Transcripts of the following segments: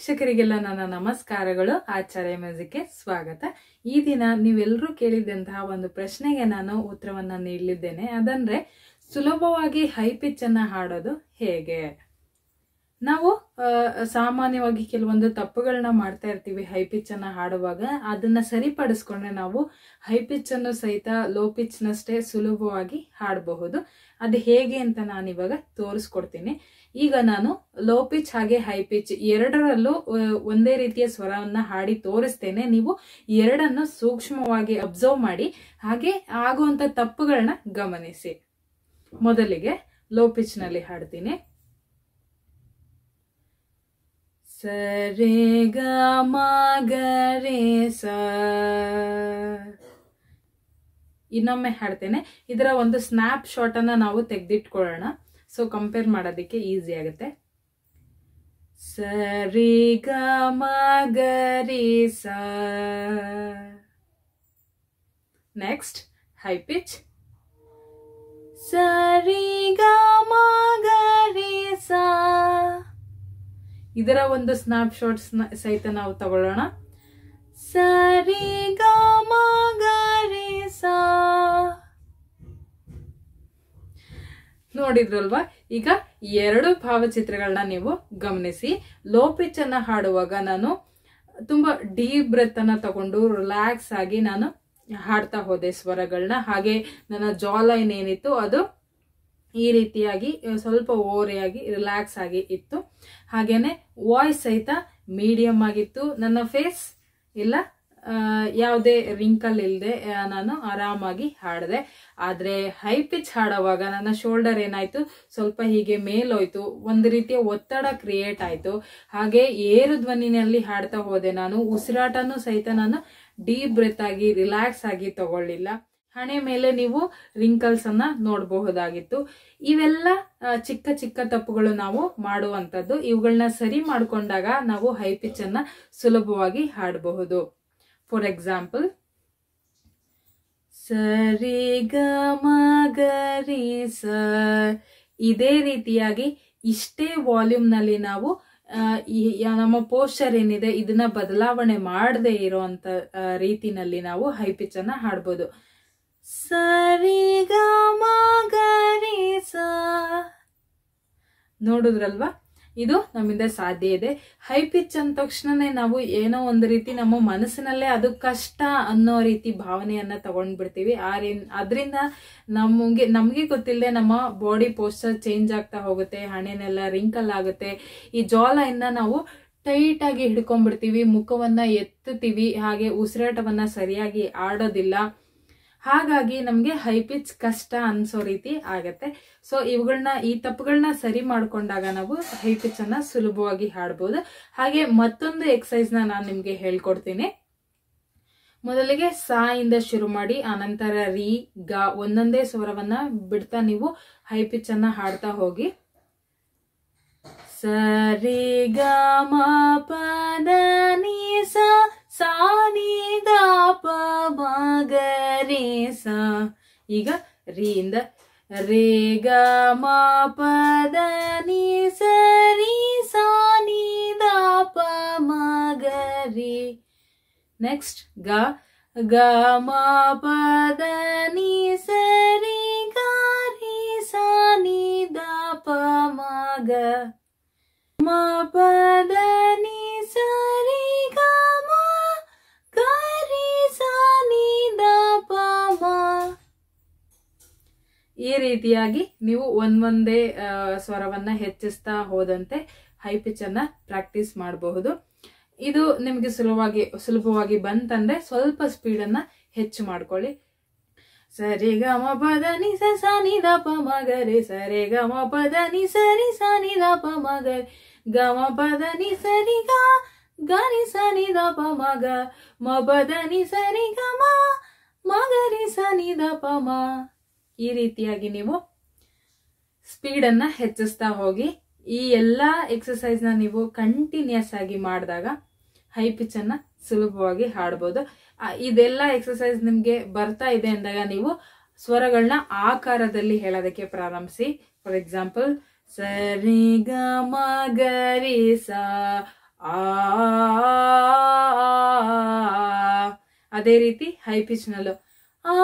ವೀಕ್ಷಕರಿಗೆಲ್ಲ ನನ್ನ ನಮಸ್ಕಾರಗಳು ಆಚಾರ್ಯ ಮ್ಯೂಸಿಕ್ಗೆ ಸ್ವಾಗತ ಈ ದಿನ ನೀವೆಲ್ಲರೂ ಕೇಳಿದಂತಹ ಒಂದು ಪ್ರಶ್ನೆಗೆ ನಾನು ಉತ್ತರವನ್ನ ನೀಡಲಿದ್ದೇನೆ ಅದಂದ್ರೆ ಸುಲಭವಾಗಿ ಹೈ ಪಿಚ್ ಅನ್ನ ಹಾಡೋದು ಹೇಗೆ ನಾವು ಆ, ಸಾಮಾನ್ಯವಾಗಿ ಕೆಲವೊಂದು ತಪ್ಪುಗಳನ್ನ ಮಾಡ್ತಾ ಇರ್ತೀವಿ ಹೈ ಪಿಚ್ ಅನ್ನ ಹಾಡುವಾಗ ಅದನ್ನ ಸರಿಪಡಿಸ್ಕೊಂಡ್ರೆ ನಾವು ಹೈ ಪಿಚ್ ಅನ್ನು ಸಹಿತ ಲೋ ಪಿಚ್ ನಷ್ಟೇ ಸುಲಭವಾಗಿ ಹಾಡಬಹುದು ಅದು ಹೇಗೆ ಅಂತ ನಾನು ಇವಾಗ ತೋರಿಸ್ಕೊಡ್ತೀನಿ ಈಗ ನಾನು ಲೋ ಪಿಚ್ ಹಾಗೆ ಹೈ ಪಿಚ್ ಎರಡರಲ್ಲೂ ಆ, ಒಂದೇ ರೀತಿಯ ಸ್ವರವನ್ನ ಹಾಡಿ ತೋರಿಸ್ತೇನೆ ನೀವು ಎರಡನ್ನು ಸೂಕ್ಷ್ಮವಾಗಿ ಅಬ್ಸರ್ವ್ ಮಾಡಿ ಹಾಗೆ ಆಗುವಂತ ತಪ್ಪುಗಳನ್ನ ಗಮನಿಸಿ ಮೊದಲಿಗೆ ಲೋ ಪಿಚ್ ನಲ್ಲಿ ಹಾಡ್ತೀನಿ ಸರೆ ಗ ಮ ಗ ರೇ ಸ ಇನ್ನೊಮ್ಮೆ ಹಾಡ್ತೇನೆ ಇದರ ಒಂದು ಸ್ನ್ಯಾಪ್ ಶಾಟ್ ಅನ್ನ ನಾವು ತೆಗೆದಿಟ್ಕೊಳ್ಳೋಣ ಸೊ ಕಂಪೇರ್ ಮಾಡೋದಕ್ಕೆ ಈಸಿ ಆಗುತ್ತೆ ಸರಿ ಗ ಮ ಗ ರೇ ಸ ನೆಕ್ಸ್ಟ್ ಹೈ ಪಿಚ್ ಸರಿ ಗ ಮ ಗ ರೇ ಸ ಇದರ ಒಂದು ಸ್ನ್ಯಾಪ್ ಶಾಟ್ಸ್ ಸಹಿತ ನಾವು ತಗೊಳ್ಳೋಣ ಸರಿ ಗ ಮ ಗ ರೇ ಸ ನೋಡಿದ್ರಲ್ವಾ ಈಗ ಎರಡು ಭಾವಚಿತ್ರಗಳನ್ನ ನೀವು ಗಮನಿಸಿ ಲೋ ಪಿಚ್ ಅನ್ನ ಹಾಡುವಾಗ ನಾನು ತುಂಬಾ ಡೀಪ್ ಬ್ರೆತ್ ಅನ್ನ ತಗೊಂಡು ರಿಲ್ಯಾಕ್ಸ್ ಆಗಿ ನಾನು ಹಾಡ್ತಾ ಹೋದೆ ಸ್ವರಗಳನ್ನ ಹಾಗೆ ನನ್ನ ಜಾ ಲೈನ್ ಏನಿತ್ತು ಅದು ಈ ರೀತಿಯಾಗಿ ಅಹ್, ಸ್ವಲ್ಪ ಓರೆಯಾಗಿ ರಿಲ್ಯಾಕ್ಸ್ ಆಗಿ ಇತ್ತು ಹಾಗೇನೆ ವಾಯ್ಸ್ ಸಹಿತ ಮೀಡಿಯಂ ಆಗಿತ್ತು ನನ್ನ ಫೇಸ್ ಇಲ್ಲ ಆ, ಯಾವುದೇ ರಿಂಕಲ್ ಇಲ್ಲದೆ ನಾನು ಆರಾಮಾಗಿ ಹಾಡಿದೆ ಆದ್ರೆ ಹೈ ಪಿಚ್ ಹಾಡುವಾಗ ನನ್ನ ಶೋಲ್ಡರ್ ಏನಾಯ್ತು ಸ್ವಲ್ಪ ಹೀಗೆ ಮೇಲೋಯ್ತು ಒಂದು ರೀತಿಯ ಒತ್ತಡ ಕ್ರಿಯೇಟ್ ಆಯ್ತು ಹಾಗೆ ಏರು ಧ್ವನಿನಲ್ಲಿ ಹಾಡ್ತಾ ಹೋದೆ ನಾನು ಉಸಿರಾಟನೂ ಸಹಿತ ನಾನು ಡೀಪ್ ಬ್ರೆತ್ ಆಗಿ ರಿಲ್ಯಾಕ್ಸ್ ಆಗಿ ತಗೊಳ್ಳಿಲ್ಲ ಹಣೆ ಮೇಲೆ ನೀವು ರಿಂಕಲ್ಸ್ ಅನ್ನ ನೋಡಬಹುದಾಗಿತ್ತು ಇವೆಲ್ಲ ಆ, ಚಿಕ್ಕ ಚಿಕ್ಕ ತಪ್ಪುಗಳು ನಾವು ಮಾಡುವಂತದ್ದು ಇವುಗಳನ್ನ ಸರಿ ಮಾಡ್ಕೊಂಡಾಗ ನಾವು ಹೈ ಪಿಚ್ ಅನ್ನ ಸುಲಭವಾಗಿ ಹಾಡಬಹುದು ಫಾರ್ ಎಕ್ಸಾಂಪಲ್ ಸರಿ ಗ ಮ ಗ ರೀ ಸ ಇದೇ ರೀತಿಯಾಗಿ ಇಷ್ಟೇ ವಾಲ್ಯೂಮ್ ನಲ್ಲಿ ನಾವು ಆ, ಈ ಯಾ- ನಮ್ಮ ಪೋಸ್ಚರ್ ಏನಿದೆ ಇದನ್ನ ಬದಲಾವಣೆ ಮಾಡದೇ ಇರುವಂತ ಆ, ರೀತಿನಲ್ಲಿ ನಾವು ಹೈ ಪಿಚ್ ಅನ್ನ ಹಾಡ್ಬೋದು ಸರಿ ಗ ಮ ಗ ರೀ ಸ ನೋಡುದ್ರಲ್ವಾ ಇದು ನಮ್ಮಿಂದ ಸಾಧ್ಯ ಇದೆ ಹೈ ಪಿಚ್ ಅಂದ ತಕ್ಷಣನೇ ನಾವು ಏನೋ ಒಂದು ರೀತಿ ನಮ್ಮ ಮನಸ್ಸಿನಲ್ಲೇ ಅದು ಕಷ್ಟ ಅನ್ನೋ ರೀತಿ ಭಾವನೆಯನ್ನ ತಗೊಂಡ್ಬಿಡ್ತೀವಿ ಆ ರೀ ಅದರಿಂದ ನಮಗೆ ನಮಗೆ ಗೊತ್ತಿಲ್ಲದೆ ನಮ್ಮ ಬಾಡಿ ಪೋಸ್ಚರ್ ಚೇಂಜ್ ಆಗ್ತಾ ಹೋಗುತ್ತೆ ಹಣೆನೆಲ್ಲ ರಿಂಕಲ್ ಆಗುತ್ತೆ ಈ ಜಾ ಲೈನ್ನ ನಾವು ಟೈಟ್ ಆಗಿ ಹಿಡ್ಕೊಂಡ್ಬಿಡ್ತೀವಿ ಮುಖವನ್ನ ಎತ್ತುತ್ತೀವಿ ಹಾಗೆ ಉಸಿರಾಟವನ್ನ ಸರಿಯಾಗಿ ಆಡೋದಿಲ್ಲ ಹಾಗಾಗಿ ನಮಗೆ ಹೈ ಪಿಚ್ ಕಷ್ಟ ಅನ್ಸೋ ರೀತಿ ಆಗತ್ತೆ ಸೊ ಇವುಗಳನ್ನ ಈ ತಪ್ಪುಗಳನ್ನ ಸರಿ ಮಾಡ್ಕೊಂಡಾಗ ನಾವು ಹೈ ಪಿಚ್ ಅನ್ನ ಸುಲಭವಾಗಿ ಹಾಡ್ಬೋದು ಹಾಗೆ ಮತ್ತೊಂದು ಎಕ್ಸಸೈಸ್ ನ ನಾನು ನಿಮ್ಗೆ ಹೇಳ್ಕೊಡ್ತೀನಿ ಮೊದಲಿಗೆ ಸಾ ಇಂದ ಶುರು ಮಾಡಿ ಆನಂತರ ರೀ ಗ ಒಂದೊಂದೇ ಸ್ವರವನ್ನ ಬಿಡ್ತಾ ನೀವು ಹೈ ಪಿಚ್ ಅನ್ನ ಹಾಡ್ತಾ ಹೋಗಿ ಸರಿ ಗ ಮ ಪದ ನೀ ಸ ಸಾ ನೀ ದ ಪ ಮ ಗ ರೇ ಸ ಈಗ ರೀ ಇಂದ ರೇ ಗ ಮ ಪದ ನೀ ಸ ರೀ ಸಾ ನೀ ದ ಪ ಮ ಗ ರೀ ನೆಕ್ಸ್ಟ್ ಗ ಗ ಮ ಪದ ನೀ ಸ ರೀ ಗ ರೀ ಸಾ ನೀ ದ ಪ ಮ ಗ ಮ ಪದ ನೀ ಸ ರೀ ಗ ಮ ಗ ರೀ ಸ ನೀ ದ ಪ ಮ ಈ ರೀತಿಯಾಗಿ ನೀವು ಒಂದೊಂದೇ ಆ, ಸ್ವರವನ್ನ ಹೆಚ್ಚಿಸ್ತಾ ಹೋದಂತೆ ಹೈ ಪಿಚ್ ಅನ್ನ ಪ್ರಾಕ್ಟೀಸ್ ಮಾಡಬಹುದು ಇದು ನಿಮಗೆ ಸುಲಭವಾಗಿ ಸುಲಭವಾಗಿ ಬಂತಂದ್ರೆ ಸ್ವಲ್ಪ ಸ್ಪೀಡ್ ಅನ್ನ ಹೆಚ್ಚು ಮಾಡ್ಕೊಳ್ಳಿ ಸರಿ ಗ ಮ ಪದ ನಿ ಸ ಸ ನಿ ದ ಪ ಮ ಗ ರೆ ಸರಿ ಗ ಮ ಪದ ನಿ ಸರಿ ಸ ನಿ ದ ಪ ಮ ಗ ರೆ. ಗ ಮ ಪದ ನಿ ಸರಿ ಗ ಗ ನಿ ಸ ನಿ ದ ಪ ಮ ಗ ಮ ಪದ ನಿ ಸರಿ ಗ ಮ ಮ ಗ ರಿ ಸ ನಿ ದ ಪ ಮ ಈ ರೀತಿಯಾಗಿ ನೀವು ಸ್ಪೀಡ್ ಅನ್ನ ಹೆಚ್ಚಿಸ್ತಾ ಹೋಗಿ ಈ ಎಲ್ಲಾ ಎಕ್ಸಸೈಸ್ ನ ನೀವು ಕಂಟಿನ್ಯೂಸ್ ಆಗಿ ಮಾಡಿದಾಗ ಹೈ ಪಿಚ್ ಅನ್ನ ಸುಲಭವಾಗಿ ಹಾಡ್ಬೋದು ಆ, ಇದೆಲ್ಲ ಎಕ್ಸಸೈಸ್ ನಿಮ್ಗೆ ಬರ್ತಾ ಇದೆ ಅಂದಾಗ ನೀವು ಸ್ವರಗಳನ್ನ ಆಕಾರದಲ್ಲಿ ಹೇಳೋದಕ್ಕೆ ಪ್ರಾರಂಭಿಸಿ ಫಾರ್ ಎಕ್ಸಾಂಪಲ್ ಸರಿ ಗ ಮ ಗ ರಿ ಸ ಆ ಅದೇ ರೀತಿ ಹೈ ಪಿಚ್ ನಲ್ಲೂ ಆ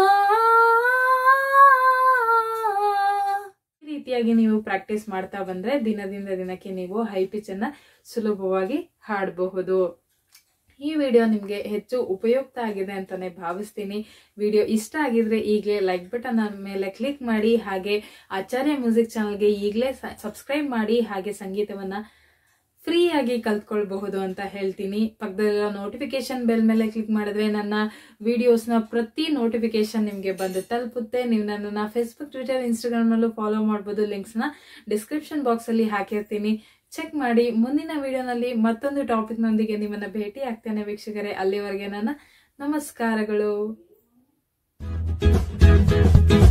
ಈ ರೀತಿಯಾಗಿ ನೀವು ಪ್ರಾಕ್ಟೀಸ್ ಮಾಡ್ತಾ ಬಂದ್ರೆ ದಿನದಿಂದ ದಿನಕ್ಕೆ ನೀವು ಹೈ ಪಿಚ್ ಅನ್ನ ಸುಲಭವಾಗಿ ಹಾಡಬಹುದು ಈ ವಿಡಿಯೋ ನಿಮಗೆ ಹೆಚ್ಚು ಉಪಯುಕ್ತ ಆಗಿದೆ ಅಂತಾನೆ ಭಾವಿಸ್ತೀನಿ ವಿಡಿಯೋ ಇಷ್ಟ ಆಗಿದ್ರೆ ಈಗಲೇ ಲೈಕ್ ಬಟನ್ ಮೇಲೆ ಕ್ಲಿಕ್ ಮಾಡಿ ಹಾಗೆ ಆಚಾರ್ಯ ಮ್ಯೂಸಿಕ್ ಚಾನಲ್ಗೆ ಈಗಲೇ ಸಬ್ಸ್ಕ್ರೈಬ್ ಮಾಡಿ ಹಾಗೆ ಸಂಗೀತವನ್ನ ಫ್ರೀಯಾಗಿ ಕಲ್ತ್ಕೊಳ್ಬಹುದು ಅಂತ ಹೇಳ್ತೀನಿ ಪಕ್ಕದಲ್ಲಿರೋ ನೋಟಿಫಿಕೇಶನ್ ಬೆಲ್ ಮೇಲೆ ಕ್ಲಿಕ್ ಮಾಡಿದ್ರೆ ನನ್ನ ವಿಡಿಯೋಸ್ನ ಪ್ರತಿ ನೋಟಿಫಿಕೇಶನ್ ನಿಮಗೆ ಬಂದು ತಲುಪುತ್ತೆ ನೀವು ನನ್ನನ್ನು ಫೇಸ್ಬುಕ್ ಟ್ವಿಟರ್ ಇನ್ಸ್ಟಾಗ್ರಾಮ್ನಲ್ಲೂ ಫಾಲೋ ಮಾಡ್ಬೋದು ಲಿಂಕ್ಸ್ನ ಡಿಸ್ಕ್ರಿಪ್ಷನ್ ಬಾಕ್ಸಲ್ಲಿ ಹಾಕಿರ್ತೀನಿ ಚೆಕ್ ಮಾಡಿ ಮುಂದಿನ ವಿಡಿಯೋನಲ್ಲಿ ಮತ್ತೊಂದು ಟಾಪಿಕ್ನೊಂದಿಗೆ ನಿಮ್ಮನ್ನ ಭೇಟಿ ಆಗ್ತೇನೆ ವೀಕ್ಷಕರೇ ಅಲ್ಲಿವರೆಗೆ ನನ್ನ ನಮಸ್ಕಾರಗಳು